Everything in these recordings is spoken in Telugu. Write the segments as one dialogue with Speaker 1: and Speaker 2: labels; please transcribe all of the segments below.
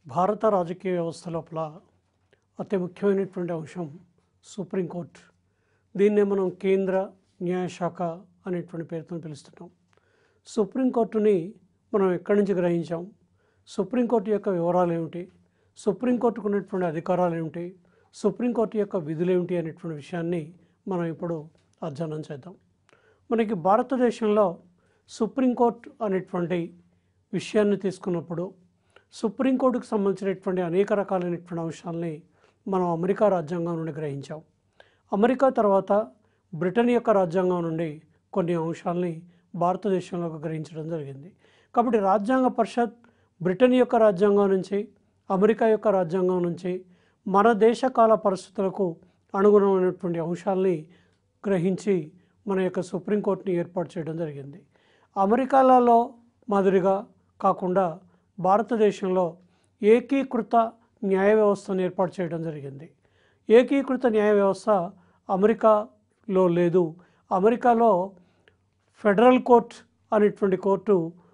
Speaker 1: భారత రాజకీయ వ్యవస్థ లోపల అతి ముఖ్యమైనటువంటి అంశం సుప్రీంకోర్టు దీన్నే మనం కేంద్ర న్యాయశాఖ అనేటువంటి పేరుతో పిలుస్తున్నాం సుప్రీంకోర్టుని మనం ఎక్కడి నుంచి గ్రహించాం సుప్రీంకోర్టు యొక్క వివరాలు ఏమిటి సుప్రీంకోర్టుకు ఉన్నటువంటి అధికారాలు ఏమిటి సుప్రీంకోర్టు యొక్క విధులు ఏమిటి అనేటువంటి విషయాన్ని మనం ఇప్పుడు అధ్యయనం చేద్దాం మనకి భారతదేశంలో సుప్రీంకోర్టు అనేటువంటి విషయాన్ని తీసుకున్నప్పుడు సుప్రీంకోర్టుకు సంబంధించినటువంటి అనేక రకాలైనటువంటి అంశాలని మనం అమెరికా రాజ్యాంగం నుండి గ్రహించాం అమెరికా తర్వాత బ్రిటన్ యొక్క రాజ్యాంగం నుండి కొన్ని అంశాలని భారతదేశంలోకి గ్రహించడం జరిగింది కాబట్టి రాజ్యాంగ పరిషత్ బ్రిటన్ యొక్క రాజ్యాంగం నుంచి అమెరికా యొక్క రాజ్యాంగం నుంచి మన దేశ కాల పరిస్థితులకు అనుగుణమైనటువంటి అంశాలని గ్రహించి మన యొక్క సుప్రీంకోర్టుని ఏర్పాటు చేయడం జరిగింది అమెరికాలలో మాదిరిగా కాకుండా భారతదేశంలో ఏకీకృత న్యాయ వ్యవస్థను ఏర్పాటు చేయడం జరిగింది ఏకీకృత న్యాయ వ్యవస్థ అమెరికాలో లేదు అమెరికాలో ఫెడరల్ కోర్ట్ అనేటువంటి కోర్టు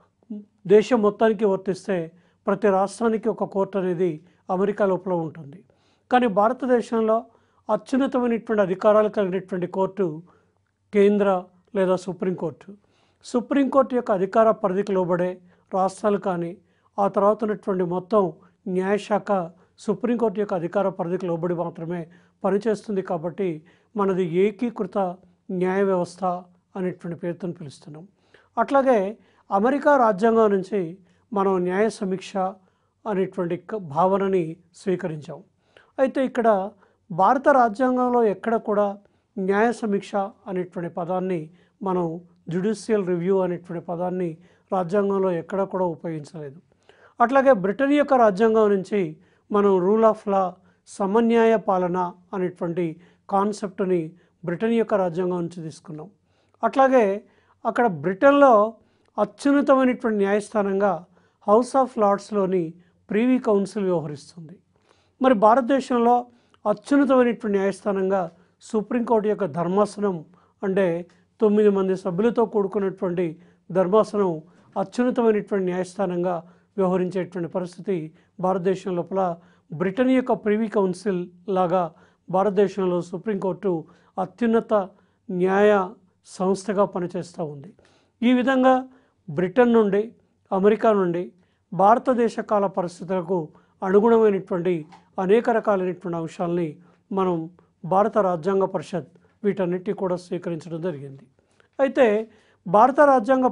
Speaker 1: దేశం మొత్తానికి వర్తిస్తే ప్రతి రాష్ట్రానికి ఒక కోర్టు అనేది అమెరికా లోపల ఉంటుంది కానీ భారతదేశంలో అత్యున్నతమైనటువంటి అధికారాలు కలిగినటువంటి కోర్టు కేంద్ర లేదా సుప్రీంకోర్టు సుప్రీంకోర్టు యొక్క అధికార పరిధికి లోబడే రాష్ట్రాలు కానీ ఆ తర్వాత ఉన్నటువంటి మొత్తం న్యాయశాఖ సుప్రీంకోర్టు యొక్క అధికార పరిధికి లోబడి మాత్రమే పనిచేస్తుంది కాబట్టి మనది ఏకీకృత న్యాయ వ్యవస్థ అనేటువంటి పేరుతో పిలుస్తున్నాం అట్లాగే అమెరికా రాజ్యాంగం నుంచి మనం న్యాయ సమీక్ష అనేటువంటి క- భావనని స్వీకరించాం అయితే ఇక్కడ భారత రాజ్యాంగంలో ఎక్కడ కూడా న్యాయ సమీక్ష అనేటువంటి పదాన్ని మనం జ్యుడిషియల్ రివ్యూ అనేటువంటి పదాన్ని రాజ్యాంగంలో ఎక్కడ కూడా ఉపయోగించలేదు అట్లాగే బ్రిటన్ యొక్క రాజ్యాంగం నుంచి మనం రూల్ ఆఫ్ లా సమన్యాయ పాలన అనేటువంటి కాన్సెప్ట్ని బ్రిటన్ యొక్క రాజ్యాంగం నుంచి తీసుకున్నాం అట్లాగే అక్కడ బ్రిటన్లో అత్యున్నతమైనటువంటి న్యాయస్థానంగా హౌస్ ఆఫ్ లార్డ్స్లోని ప్రీవీ కౌన్సిల్ వ్యవహరిస్తుంది మరి భారతదేశంలో అత్యున్నతమైనటువంటి న్యాయస్థానంగా సుప్రీంకోర్టు యొక్క ధర్మాసనం అంటే తొమ్మిది మంది సభ్యులతో కూడుకున్నటువంటి ధర్మాసనం అత్యున్నతమైనటువంటి న్యాయస్థానంగా వ్యవహరించేటువంటి పరిస్థితి భారతదేశం లోపల బ్రిటన్ యొక్క ప్రివీ కౌన్సిల్ లాగా భారతదేశంలో సుప్రీంకోర్టు అత్యున్నత న్యాయ సంస్థగా పనిచేస్తూ ఉంది ఈ విధంగా బ్రిటన్ నుండి అమెరికా నుండి భారతదేశ కాల పరిస్థితులకు అనుగుణమైనటువంటి అనేక రకాలైనటువంటి అంశాలని మనం భారత రాజ్యాంగ పరిషత్ వీటన్నిటి కూడా స్వీకరించడం జరిగింది అయితే భారత రాజ్యాంగ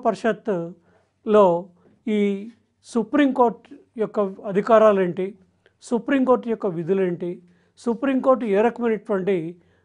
Speaker 1: పరిషత్లో ఈ సుప్రీంకోర్టు యొక్క అధికారాలు ఏంటి సుప్రీంకోర్టు యొక్క విధులేంటి సుప్రీంకోర్టు ఏ రకమైనటువంటి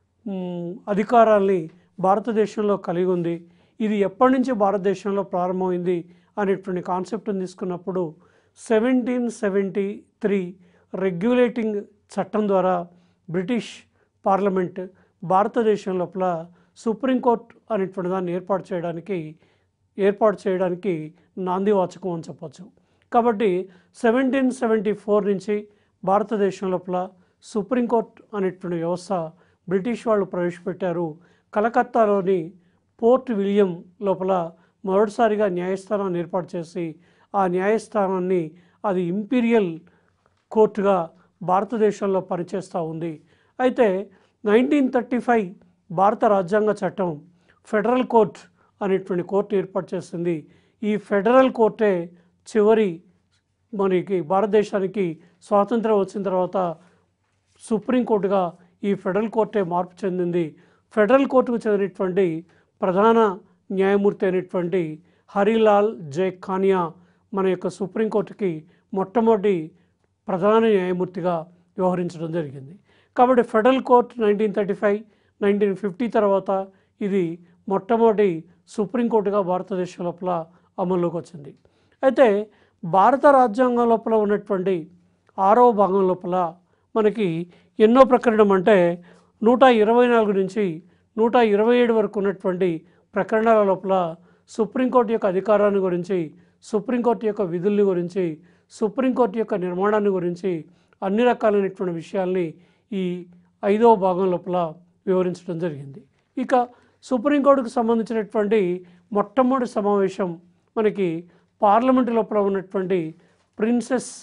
Speaker 1: మ్, అధికారాల్ని భారతదేశంలో కలిగి ఉంది ఇది ఎప్పటి నుంచి భారతదేశంలో ప్రారంభమైంది అనేటువంటి కాన్సెప్ట్ని తీసుకున్నప్పుడు సెవెంటీన్ సెవెంటీ త్రీ రెగ్యులేటింగ్ చట్టం ద్వారా బ్రిటిష్ పార్లమెంట్ భారతదేశం లోపల సుప్రీంకోర్టు అనేటువంటి దాన్ని ఏర్పాటు చేయడానికి ఏర్పాటు చేయడానికి నాంది వాచకం అని చెప్పొచ్చు కాబట్టి సెవెంటీన్ సెవెంటీ ఫోర్ నుంచి భారతదేశం లోపల సుప్రీంకోర్టు అనేటువంటి వ్యవస్థ బ్రిటిష్ వాళ్ళు ప్రవేశపెట్టారు కలకత్తాలోని పోర్ట్ విలియం లోపల మొదటిసారిగా న్యాయస్థానాన్ని ఏర్పాటు చేసి ఆ న్యాయస్థానాన్ని అది ఇంపీరియల్ కోర్టుగా భారతదేశంలో పనిచేస్తూ ఉంది అయితే నైన్టీన్ థర్టీ ఫైవ్ భారత రాజ్యాంగ చట్టం ఫెడరల్ కోర్ట్ అనేటువంటి కోర్టు ఏర్పాటు చేసింది ఈ ఫెడరల్ కోర్టే చివరి మనకి భారతదేశానికి స్వాతంత్రం వచ్చిన తర్వాత సుప్రీంకోర్టుగా ఈ ఫెడరల్ కోర్టే మార్పు చెందింది ఫెడరల్ కోర్టుకు చెందినటువంటి ప్రధాన న్యాయమూర్తి అయినటువంటి హరిలాల్ జే ఖానియా మన యొక్క సుప్రీంకోర్టుకి మొట్టమొదటి ప్రధాన న్యాయమూర్తిగా వ్యవహరించడం జరిగింది కాబట్టి federal court nineteen thirty five nineteen fifty తర్వాత ఇది మొట్టమొదటి సుప్రీంకోర్టుగా భారతదేశం లోపల అమల్లోకి వచ్చింది అయితే భారత రాజ్యాంగం లోపల ఉన్నటువంటి ఆరో భాగం లోపల మనకి ఎన్నో ప్రకరణం అంటే నూట ఇరవై నాలుగు నుంచి నూట ఇరవై ఏడు వరకు ఉన్నటువంటి ప్రకరణాల లోపల సుప్రీంకోర్టు యొక్క అధికారాన్ని గురించి సుప్రీంకోర్టు యొక్క విధుల్ని గురించి సుప్రీంకోర్టు యొక్క నిర్మాణాన్ని గురించి అన్ని రకాలైనటువంటి విషయాల్ని ఈ ఐదవ భాగం లోపల వివరించడం జరిగింది ఇక సుప్రీంకోర్టుకు సంబంధించినటువంటి మొట్టమొదటి సమావేశం మనకి పార్లమెంటు లోపల ఉన్నటువంటి ప్రిన్సెస్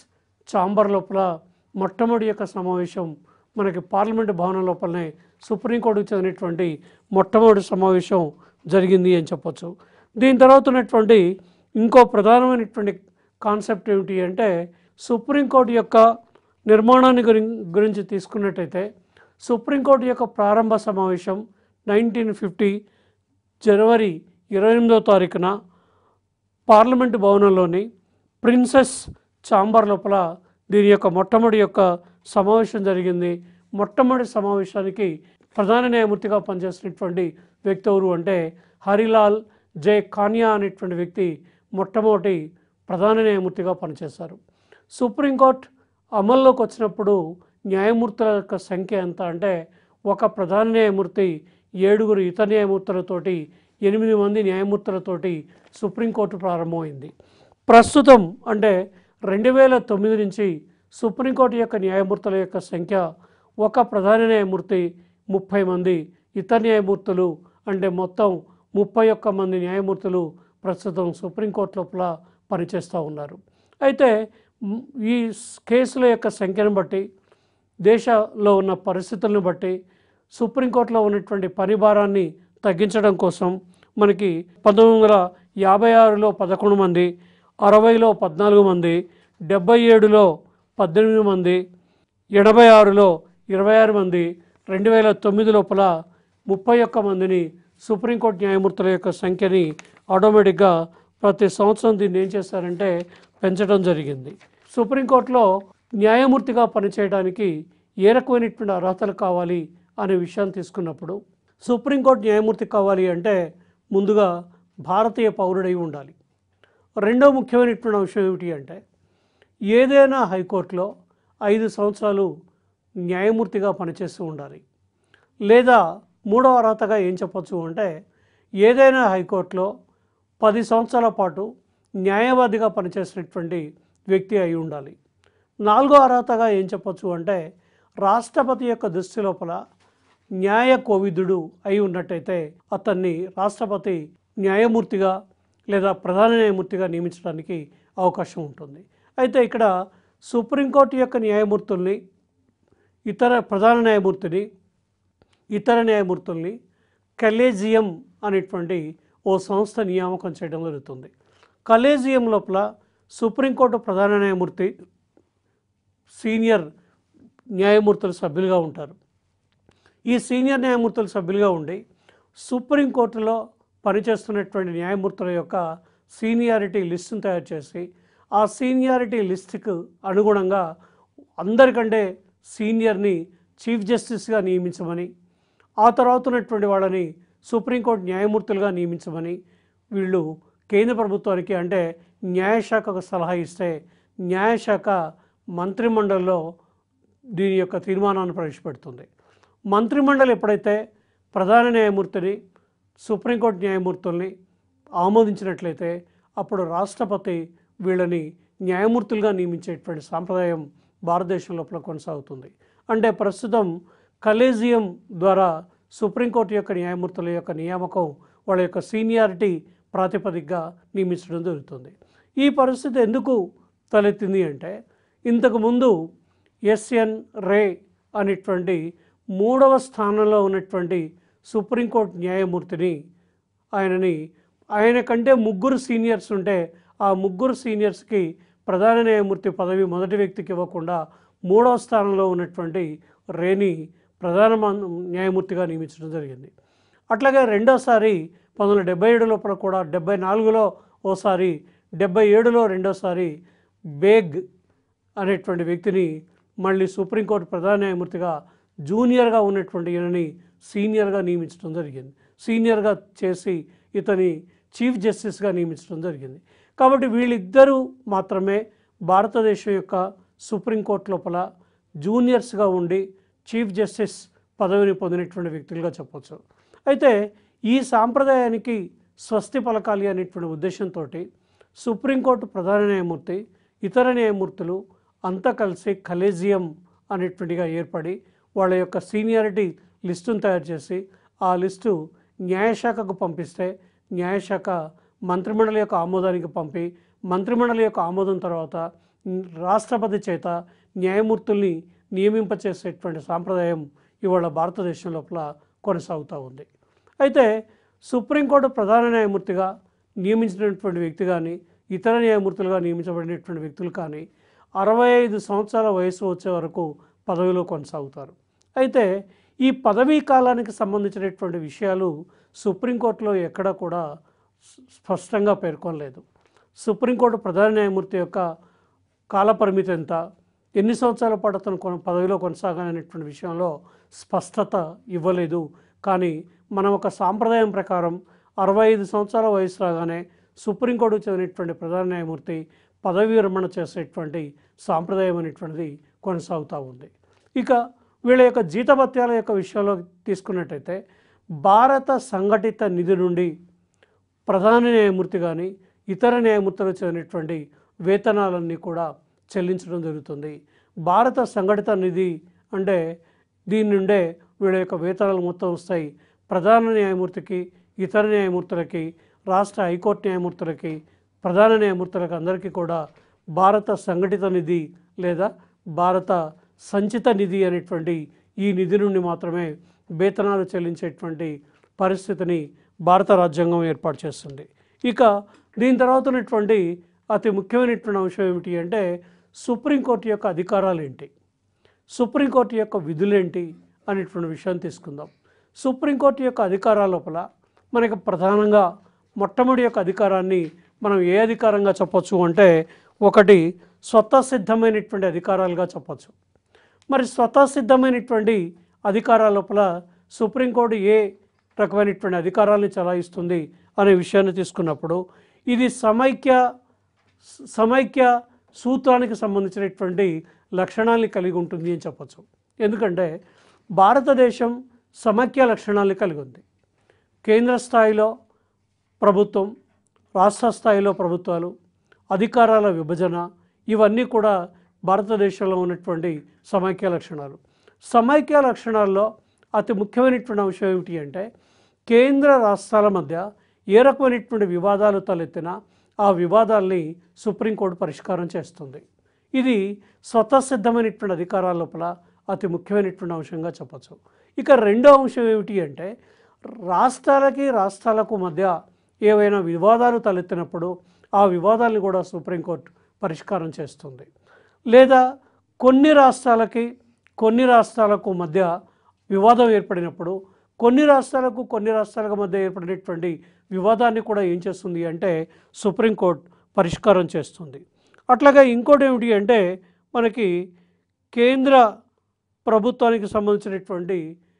Speaker 1: చాంబర్ లోపల మొట్టమొదటి యొక్క సమావేశం మనకి పార్లమెంటు భవనం లోపలనే సుప్రీంకోర్టుకు చెందినటువంటి మొట్టమొదటి సమావేశం జరిగింది అని చెప్పొచ్చు దీని తర్వాత ఉన్నటువంటి ఇంకో ప్రధానమైనటువంటి కాన్సెప్ట్ ఏమిటి అంటే సుప్రీంకోర్టు యొక్క నిర్మాణాన్ని గురి గురించి తీసుకున్నట్టయితే సుప్రీంకోర్టు యొక్క ప్రారంభ సమావేశం నైన్టీన్ ఫిఫ్టీ జనవరి ఇరవై ఎనిమిదవ తారీఖున పార్లమెంటు భవనంలోని ప్రిన్సెస్ చాంబర్ లోపల దీని యొక్క మొట్టమొదటి యొక్క సమావేశం జరిగింది మొట్టమొదటి సమావేశానికి ప్రధాన న్యాయమూర్తిగా పనిచేసినటువంటి వ్యక్తి ఎవరు అంటే హరిలాల్ జే కాన్యా అనేటువంటి వ్యక్తి మొట్టమొదటి ప్రధాన న్యాయమూర్తిగా పనిచేశారు సుప్రీంకోర్టు అమల్లోకి వచ్చినప్పుడు న్యాయమూర్తుల యొక్క సంఖ్య ఎంత అంటే ఒక ప్రధాన న్యాయమూర్తి ఏడుగురు ఇతర న్యాయమూర్తులతోటి ఎనిమిది మంది న్యాయమూర్తులతోటి సుప్రీంకోర్టు ప్రారంభమైంది ప్రస్తుతం అంటే రెండు వేల తొమ్మిది నుంచి సుప్రీంకోర్టు యొక్క న్యాయమూర్తుల యొక్క సంఖ్య ఒక ప్రధాన న్యాయమూర్తి ముప్పై మంది ఇతర న్యాయమూర్తులు అంటే మొత్తం ముప్పై ఒక్క మంది న్యాయమూర్తులు ప్రస్తుతం సుప్రీంకోర్టు లోపల పనిచేస్తూ ఉన్నారు అయితే మ్, ఈ స్- కేసుల యొక్క సంఖ్యను బట్టి దేశంలో ఉన్న పరిస్థితులను బట్టి సుప్రీంకోర్టులో ఉన్నటువంటి పని భారాన్ని తగ్గించడం కోసం మనకి పంతొమ్మిది వందల యాభై ఆరులో పదకొండు మంది అరవైలో పద్నాలుగు మంది డెబ్బై ఏడులో పద్దెనిమిది మంది ఎనభై ఆరులో ఇరవై ఆరు మంది రెండు వేల తొమ్మిది లోపల ముప్పై ఒక్క మందిని సుప్రీంకోర్టు న్యాయమూర్తుల యొక్క సంఖ్యని ఆటోమేటిక్గా ప్రతి సంవత్సరం దీన్ని ఏం చేస్తారంటే పెంచడం జరిగింది సుప్రీంకోర్టులో న్యాయమూర్తిగా పనిచేయడానికి ఏ రకమైనటువంటి అర్హతలు కావాలి అనే విషయాన్ని తీసుకున్నప్పుడు సుప్రీంకోర్టు న్యాయమూర్తి కావాలి అంటే ముందుగా భారతీయ పౌరుడై ఉండాలి రెండో ముఖ్యమైనటువంటి అంశం ఏమిటి అంటే ఏదైనా హైకోర్టులో ఐదు సంవత్సరాలు న్యాయమూర్తిగా పనిచేస్తూ ఉండాలి లేదా మూడవ అర్హతగా ఏం చెప్పొచ్చు అంటే ఏదైనా హైకోర్టులో పది సంవత్సరాల పాటు న్యాయవాదిగా పనిచేసినటువంటి వ్యక్తి అయి ఉండాలి నాలుగో అర్హతగా ఏం చెప్పొచ్చు అంటే రాష్ట్రపతి యొక్క దృష్టి లోపల న్యాయ కోవిదుడు అయి ఉన్నట్టయితే అతన్ని రాష్ట్రపతి న్యాయమూర్తిగా లేదా ప్రధాన న్యాయమూర్తిగా నియమించడానికి అవకాశం ఉంటుంది అయితే ఇక్కడ సుప్రీంకోర్టు యొక్క న్యాయమూర్తుల్ని ఇతర ప్రధాన న్యాయమూర్తిని ఇతర న్యాయమూర్తుల్ని కలేజియం అనేటువంటి ఓ సంస్థ నియామకం చేయడం జరుగుతుంది కలేజియం లోపల సుప్రీంకోర్టు ప్రధాన న్యాయమూర్తి సీనియర్ న్యాయమూర్తులు సభ్యులుగా ఉంటారు ఈ సీనియర్ న్యాయమూర్తులు సభ్యులుగా ఉండి సుప్రీంకోర్టులో పనిచేస్తున్నటువంటి న్యాయమూర్తుల యొక్క సీనియారిటీ లిస్టును తయారు చేసి ఆ సీనియారిటీ లిస్టుకు అనుగుణంగా అందరికంటే సీనియర్ని చీఫ్ జస్టిస్గా నియమించమని ఆ తర్వాత ఉన్నటువంటి వాళ్ళని సుప్రీంకోర్టు న్యాయమూర్తులుగా నియమించమని వీళ్ళు కేంద్ర ప్రభుత్వానికి అంటే న్యాయశాఖకు సలహా ఇస్తే న్యాయశాఖ మంత్రిమండలిలో దీని యొక్క తీర్మానాన్ని ప్రవేశపెడుతుంది మంత్రిమండలి ఎప్పుడైతే ప్రధాన న్యాయమూర్తిని సుప్రీంకోర్టు న్యాయమూర్తుల్ని ఆమోదించినట్లయితే అప్పుడు రాష్ట్రపతి వీళ్ళని న్యాయమూర్తులుగా నియమించేటువంటి సాంప్రదాయం భారతదేశం లోపల కొనసాగుతుంది అంటే ప్రస్తుతం కలేజియం ద్వారా సుప్రీంకోర్టు యొక్క న్యాయమూర్తుల యొక్క నియామకం వాళ్ళ యొక్క సీనియారిటీ ప్రాతిపదికగా నియమించడం జరుగుతుంది ఈ పరిస్థితి ఎందుకు తలెత్తింది అంటే ఇంతకుముందు ఎస్ఎన్ రే అనేటువంటి మూడవ స్థానంలో ఉన్నటువంటి సుప్రీంకోర్టు న్యాయమూర్తిని ఆయనని ఆయన కంటే ముగ్గురు సీనియర్స్ ఉంటే ఆ ముగ్గురు సీనియర్స్కి ప్రధాన న్యాయమూర్తి పదవి మొదటి వ్యక్తికి ఇవ్వకుండా మూడవ స్థానంలో ఉన్నటువంటి రేని ప్రధాన మం- న్యాయమూర్తిగా నియమించడం జరిగింది అట్లాగే రెండోసారి పంతొమ్మిది వందల డెబ్బై ఏడు లోపల కూడా డెబ్బై నాలుగులో ఓసారి డెబ్బై ఏడులో రెండోసారి బేగ్ అనేటువంటి వ్యక్తిని మళ్ళీ సుప్రీంకోర్టు ప్రధాన న్యాయమూర్తిగా జూనియర్గా ఉన్నటువంటి ఈయనని సీనియర్గా నియమించడం జరిగింది సీనియర్గా చేసి ఇతని చీఫ్ జస్టిస్గా నియమించడం జరిగింది కాబట్టి వీళ్ళిద్దరూ మాత్రమే భారతదేశం యొక్క సుప్రీంకోర్టు లోపల జూనియర్స్గా ఉండి చీఫ్ జస్టిస్ పదవిని పొందినటువంటి వ్యక్తులుగా చెప్పొచ్చు అయితే ఈ సాంప్రదాయానికి స్వస్తి పలకాలి అనేటువంటి ఉద్దేశంతో సుప్రీంకోర్టు ప్రధాన న్యాయమూర్తి ఇతర న్యాయమూర్తులు అంతా కలిసి కలేజియం అనేటువంటిగా ఏర్పడి వాళ్ళ యొక్క సీనియారిటీ లిస్టును తయారు చేసి ఆ లిస్టు న్యాయశాఖకు పంపిస్తే న్యాయశాఖ మంత్రిమండలి యొక్క ఆమోదానికి పంపి మంత్రిమండలి యొక్క ఆమోదం తర్వాత రాష్ట్రపతి చేత న్యాయమూర్తుల్ని నియమింపచేసేటువంటి సాంప్రదాయం ఇవాళ భారతదేశం లోపల కొనసాగుతూ ఉంది అయితే సుప్రీంకోర్టు ప్రధాన న్యాయమూర్తిగా నియమించినటువంటి వ్యక్తి కానీ ఇతర న్యాయమూర్తులుగా నియమించబడినటువంటి వ్యక్తులు కానీ అరవై ఐదు సంవత్సరాల వయసు వచ్చే వరకు పదవిలో కొనసాగుతారు అయితే ఈ పదవీ కాలానికి సంబంధించినటువంటి విషయాలు సుప్రీంకోర్టులో ఎక్కడ కూడా స్- స్పష్టంగా పేర్కొనలేదు సుప్రీంకోర్టు ప్రధాన న్యాయమూర్తి యొక్క కాలపరిమితి ఎంత ఎన్ని సంవత్సరాల పాటు అతను కొన పదవిలో కొనసాగాలనేటువంటి విషయంలో స్పష్టత ఇవ్వలేదు కానీ మనం ఒక సాంప్రదాయం ప్రకారం అరవై ఐదు సంవత్సరాల వయసు రాగానే సుప్రీంకోర్టుకు చెందినటువంటి ప్రధాన న్యాయమూర్తి పదవి విరమణ చేసేటువంటి సాంప్రదాయం అనేటువంటిది కొనసాగుతూ ఉంది ఇక వీళ్ళ యొక్క జీతభత్యాల యొక్క విషయంలో తీసుకున్నట్టయితే భారత సంఘటిత నిధి నుండి ప్రధాన న్యాయమూర్తి కానీ ఇతర న్యాయమూర్తులకు చెందినటువంటి వేతనాలన్నీ కూడా చెల్లించడం జరుగుతుంది భారత సంఘటిత నిధి అంటే దీని నుండే వీళ్ళ యొక్క వేతనాలు మొత్తం వస్తాయి ప్రధాన న్యాయమూర్తికి ఇతర న్యాయమూర్తులకి రాష్ట్ర హైకోర్టు న్యాయమూర్తులకి ప్రధాన న్యాయమూర్తులకు అందరికీ కూడా భారత సంఘటిత నిధి లేదా భారత సంచిత నిధి అనేటువంటి ఈ నిధి నుండి మాత్రమే వేతనాలు చెల్లించేటువంటి పరిస్థితిని భారత రాజ్యాంగం ఏర్పాటు చేస్తుంది ఇక దీని తర్వాత ఉన్నటువంటి అతి ముఖ్యమైనటువంటి అంశం ఏమిటి అంటే సుప్రీంకోర్టు యొక్క అధికారాలు ఏంటి సుప్రీంకోర్టు యొక్క విధులేంటి అనేటువంటి విషయం తీసుకుందాం సుప్రీంకోర్టు యొక్క అధికారాల లోపల మనకి ప్రధానంగా మొట్టమొదటి యొక్క అధికారాన్ని మనం ఏ అధికారంగా చెప్పొచ్చు అంటే ఒకటి స్వతసిద్ధమైనటువంటి అధికారాలుగా చెప్పొచ్చు మరి స్వతసిద్ధమైనటువంటి అధికారాల లోపల సుప్రీంకోర్టు ఏ రకమైనటువంటి అధికారాలను చలాయిస్తుంది అనే విషయాన్ని తీసుకున్నప్పుడు ఇది సమైక్య సమైక్య సూత్రానికి సంబంధించినటువంటి లక్షణాల్ని కలిగి ఉంటుంది అని చెప్పచ్చు ఎందుకంటే భారతదేశం సమైక్య లక్షణాల్ని కలిగి ఉంది కేంద్ర స్థాయిలో ప్రభుత్వం రాష్ట్ర స్థాయిలో ప్రభుత్వాలు అధికారాల విభజన ఇవన్నీ కూడా భారతదేశంలో ఉన్నటువంటి సమైక్య లక్షణాలు సమైక్య లక్షణాల్లో అతి ముఖ్యమైనటువంటి అంశం ఏమిటి అంటే కేంద్ర రాష్ట్రాల మధ్య ఏ రకమైనటువంటి వివాదాలు తలెత్తినా ఆ వివాదాల్ని సుప్రీంకోర్టు పరిష్కారం చేస్తుంది ఇది స్వతసిద్ధమైనటువంటి అధికారాల లోపల అతి ముఖ్యమైనటువంటి అంశంగా చెప్పచ్చు ఇక రెండో అంశం ఏమిటి అంటే రాష్ట్రాలకి రాష్ట్రాలకు మధ్య ఏవైనా వివాదాలు తలెత్తినప్పుడు ఆ వివాదాలను కూడా సుప్రీంకోర్టు పరిష్కారం చేస్తుంది లేదా కొన్ని రాష్ట్రాలకి కొన్ని రాష్ట్రాలకు మధ్య వివాదం ఏర్పడినప్పుడు కొన్ని రాష్ట్రాలకు కొన్ని రాష్ట్రాలకు మధ్య ఏర్పడినటువంటి వివాదాన్ని కూడా ఏం చేస్తుంది అంటే సుప్రీంకోర్టు పరిష్కారం చేస్తుంది అట్లాగే ఇంకోటి ఏమిటి అంటే మనకి కేంద్ర ప్రభుత్వానికి సంబంధించినటువంటి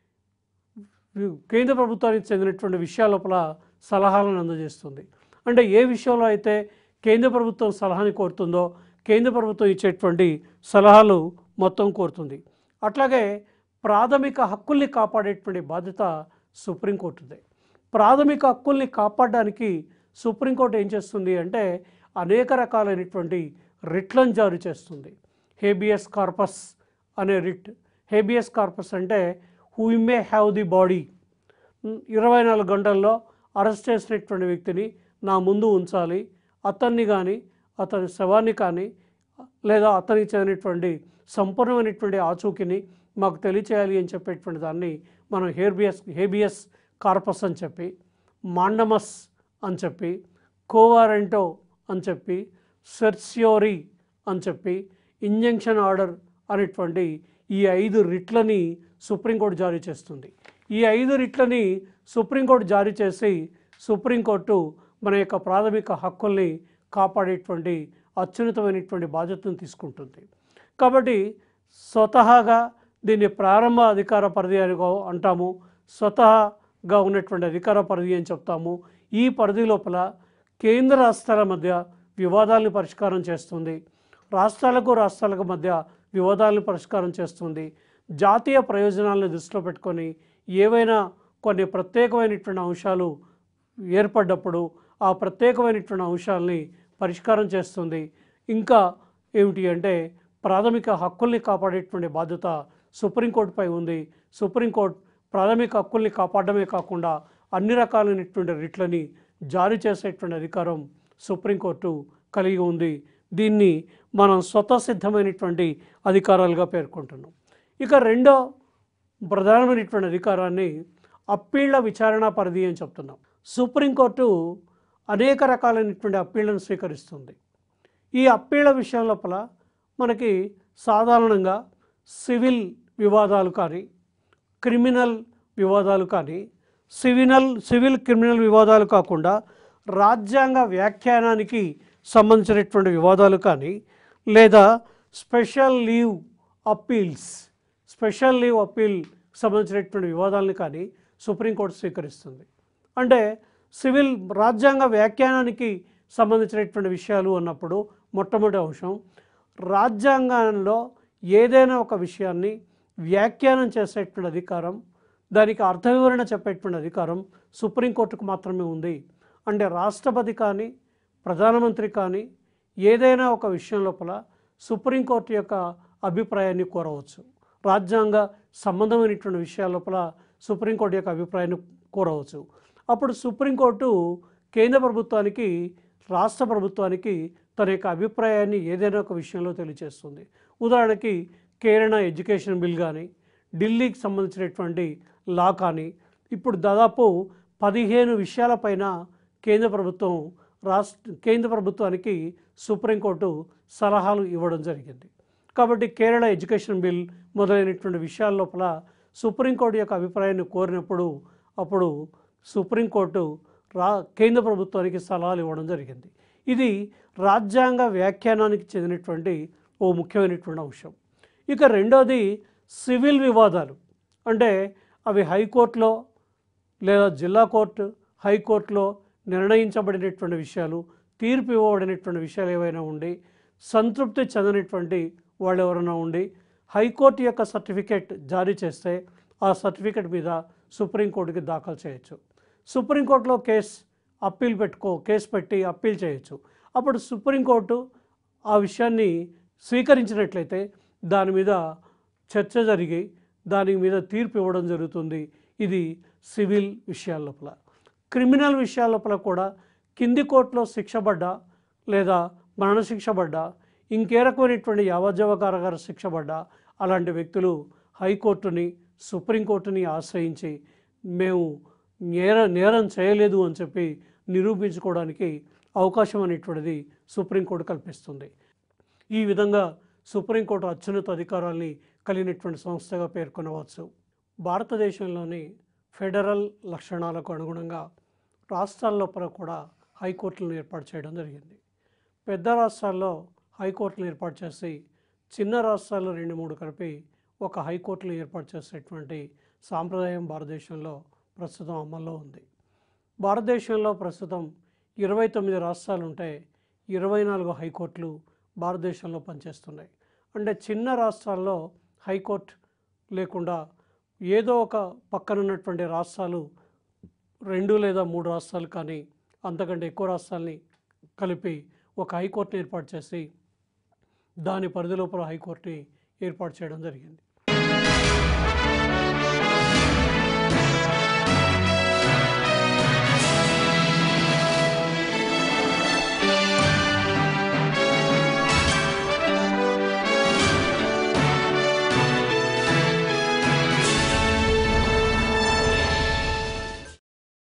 Speaker 1: వి- కేంద్ర ప్రభుత్వానికి చెందినటువంటి విషయాల లోపల సలహాలను అందజేస్తుంది అంటే ఏ విషయంలో అయితే కేంద్ర ప్రభుత్వం సలహాని కోరుతుందో కేంద్ర ప్రభుత్వం ఇచ్చేటువంటి సలహాలు మొత్తం కోరుతుంది అట్లాగే ప్రాథమిక హక్కుల్ని కాపాడేటువంటి బాధ్యత సుప్రీంకోర్టుదే ప్రాథమిక హక్కుల్ని కాపాడడానికి సుప్రీంకోర్టు ఏం చేస్తుంది అంటే అనేక రకాలైనటువంటి రిట్లను జారీ చేస్తుంది హేబియస్ కార్పస్ అనే రిట్ హేబియస్ కార్పస్ అంటే who may have the body ఇరవై నాలుగు గంటల్లో అరెస్ట్ చేసినటువంటి వ్యక్తిని నా ముందు ఉంచాలి అతన్ని కానీ అతని శవాన్ని కానీ లేదా అతనికి చెందినటువంటి సంపూర్ణమైనటువంటి ఆచూకీని మాకు తెలియచేయాలి అని చెప్పేటువంటి దాన్ని మనం హేర్బియస్ హేబియస్ కార్పస్ అని చెప్పి మాండమస్ అని చెప్పి కోవారెంటో అని చెప్పి సెర్సియోరీ అని చెప్పి ఇంజంక్షన్ ఆర్డర్ అనేటువంటి ఈ ఐదు రిట్లని సుప్రీంకోర్టు జారీ చేస్తుంది ఈ ఐదు రిట్లని సుప్రీంకోర్టు జారీ చేసి సుప్రీంకోర్టు మన యొక్క ప్రాథమిక హక్కుల్ని కాపాడేటువంటి అత్యున్నతమైనటువంటి బాధ్యతను తీసుకుంటుంది కాబట్టి స్వతహాగా దీన్ని ప్రారంభ అధికార పరిధి అని గో- అంటాము స్వతహాగా ఉన్నటువంటి అధికార పరిధి అని చెప్తాము ఈ పరిధి లోపల కేంద్ర రాష్ట్రాల మధ్య వివాదాలను పరిష్కారం చేస్తుంది రాష్ట్రాలకు రాష్ట్రాలకు మధ్య వివాదాలను పరిష్కారం చేస్తుంది జాతీయ ప్రయోజనాలను దృష్టిలో పెట్టుకొని ఏవైనా కొన్ని ప్రత్యేకమైనటువంటి అంశాలు ఏర్పడ్డప్పుడు ఆ ప్రత్యేకమైనటువంటి అంశాలని పరిష్కారం చేస్తుంది ఇంకా ఏమిటి అంటే ప్రాథమిక హక్కుల్ని కాపాడేటువంటి బాధ్యత సుప్రీంకోర్టుపై ఉంది సుప్రీంకోర్టు ప్రాథమిక హక్కుల్ని కాపాడమే కాకుండా అన్ని రకాలైనటువంటి రిట్లని జారీ చేసేటువంటి అధికారం సుప్రీంకోర్టు కలిగి ఉంది దీన్ని మనం స్వతసిద్ధమైనటువంటి అధికారాలుగా పేర్కొంటున్నాం ఇక రెండో ప్రధానమైనటువంటి అధికారాన్ని అప్పీళ్ల విచారణ పరిధి అని చెప్తున్నాం సుప్రీంకోర్టు అనేక రకాలైనటువంటి అప్పీళ్లను స్వీకరిస్తుంది ఈ అప్పీళ్ల విషయం లోపల మనకి సాధారణంగా సివిల్ వివాదాలు కానీ క్రిమినల్ వివాదాలు కానీ సివినల్ సివిల్ క్రిమినల్ వివాదాలు కాకుండా రాజ్యాంగ వ్యాఖ్యానానికి సంబంధించినటువంటి వివాదాలు కానీ లేదా special leave appeals special leave appeal సంబంధించినటువంటి వివాదాలను కానీ సుప్రీంకోర్టు స్వీకరిస్తుంది అంటే సివిల్ రాజ్యాంగ వ్యాఖ్యానానికి సంబంధించినటువంటి విషయాలు అన్నప్పుడు మొట్టమొదటి అంశం రాజ్యాంగంలో ఏదైనా ఒక విషయాన్ని వ్యాఖ్యానం చేసేటువంటి అధికారం దానికి అర్థ వివరణ చెప్పేటువంటి అధికారం సుప్రీంకోర్టుకు మాత్రమే ఉంది అంటే రాష్ట్రపతి కానీ ప్రధానమంత్రి కానీ ఏదైనా ఒక విషయం లోపల సుప్రీంకోర్టు యొక్క అభిప్రాయాన్ని కోరవచ్చు రాజ్యాంగ సంబంధమైనటువంటి విషయాల లోపల సుప్రీంకోర్టు యొక్క అభిప్రాయాన్ని కోరవచ్చు అప్పుడు సుప్రీంకోర్టు కేంద్ర ప్రభుత్వానికి రాష్ట్ర ప్రభుత్వానికి తన యొక్క అభిప్రాయాన్ని ఏదైనా ఒక విషయంలో తెలియజేస్తుంది ఉదాహరణకి కేరళ ఎడ్యుకేషన్ బిల్ కానీ ఢిల్లీకి సంబంధించినటువంటి లా కానీ ఇప్పుడు దాదాపు పదిహేను విషయాలపైన కేంద్ర ప్రభుత్వం రాష్ట్ర కేంద్ర ప్రభుత్వానికి సుప్రీంకోర్టు సలహాలు ఇవ్వడం జరిగింది కాబట్టి కేరళ ఎడ్యుకేషన్ బిల్ మొదలైనటువంటి విషయాల లోపల సుప్రీంకోర్టు యొక్క అభిప్రాయాన్ని కోరినప్పుడు అప్పుడు సుప్రీంకోర్టు రా కేంద్ర ప్రభుత్వానికి సలహాలు ఇవ్వడం జరిగింది ఇది రాజ్యాంగ వ్యాఖ్యానానికి చెందినటువంటి ఓ ముఖ్యమైనటువంటి అంశం ఇక రెండోది సివిల్ వివాదాలు అంటే అవి హైకోర్టులో లేదా జిల్లా కోర్టు హైకోర్టులో నిర్ణయించబడినటువంటి విషయాలు తీర్పు ఇవ్వబడినటువంటి విషయాలు ఏవైనా ఉండి సంతృప్తి చెందినటువంటి వాళ్ళు ఎవరైనా ఉండి హైకోర్టు యొక్క సర్టిఫికేట్ జారీ చేస్తే ఆ సర్టిఫికేట్ మీద సుప్రీంకోర్టుకి దాఖలు చేయొచ్చు సుప్రీంకోర్టులో కేసు అప్పీల్ పెట్టుకో కేసు పెట్టి అప్పీల్ చేయొచ్చు అప్పుడు సుప్రీంకోర్టు ఆ విషయాన్ని స్వీకరించినట్లయితే దాని మీద చర్చ జరిగి దాని మీద తీర్పు ఇవ్వడం జరుగుతుంది ఇది సివిల్ విషయాల లోపల క్రిమినల్ విషయాల లోపల కూడా కింది కోర్టులో శిక్ష పడ్డా లేదా మరణశిక్ష పడ్డా ఇంకే రకమైనటువంటి యావజ్జీవ కారాగార శిక్ష పడ్డా అలాంటి వ్యక్తులు హైకోర్టుని సుప్రీంకోర్టుని ఆశ్రయించి మేము నేర నేరం చేయలేదు అని చెప్పి నిరూపించుకోవడానికి అవకాశం అనేటువంటిది సుప్రీంకోర్టు కల్పిస్తుంది ఈ విధంగా సుప్రీంకోర్టు అత్యున్నత అధికారాల్ని కలిగినటువంటి సంస్థగా పేర్కొనవచ్చు భారతదేశంలోని ఫెడరల్ లక్షణాలకు అనుగుణంగా రాష్ట్రాల లోపల కూడా హైకోర్టులను ఏర్పాటు చేయడం జరిగింది పెద్ద రాష్ట్రాల్లో హైకోర్టులు ఏర్పాటు చేసి చిన్న రాష్ట్రాల్లో రెండు మూడు కలిపి ఒక హైకోర్టులు ఏర్పాటు చేసేటువంటి సాంప్రదాయం భారతదేశంలో ప్రస్తుతం అమల్లో ఉంది భారతదేశంలో ప్రస్తుతం ఇరవై తొమ్మిది రాష్ట్రాలు ఉంటే ఇరవై నాలుగు హైకోర్టులు భారతదేశంలో పనిచేస్తున్నాయి అంటే చిన్న రాష్ట్రాల్లో హైకోర్టు లేకుండా ఏదో ఒక పక్కన ఉన్నటువంటి రాష్ట్రాలు రెండు లేదా మూడు రాష్ట్రాలు కానీ అంతకంటే ఎక్కువ రాష్ట్రాలని కలిపి ఒక హైకోర్టుని ఏర్పాటు చేసి దాని పరిధి లోపల హైకోర్టుని ఏర్పాటు చేయడం జరిగింది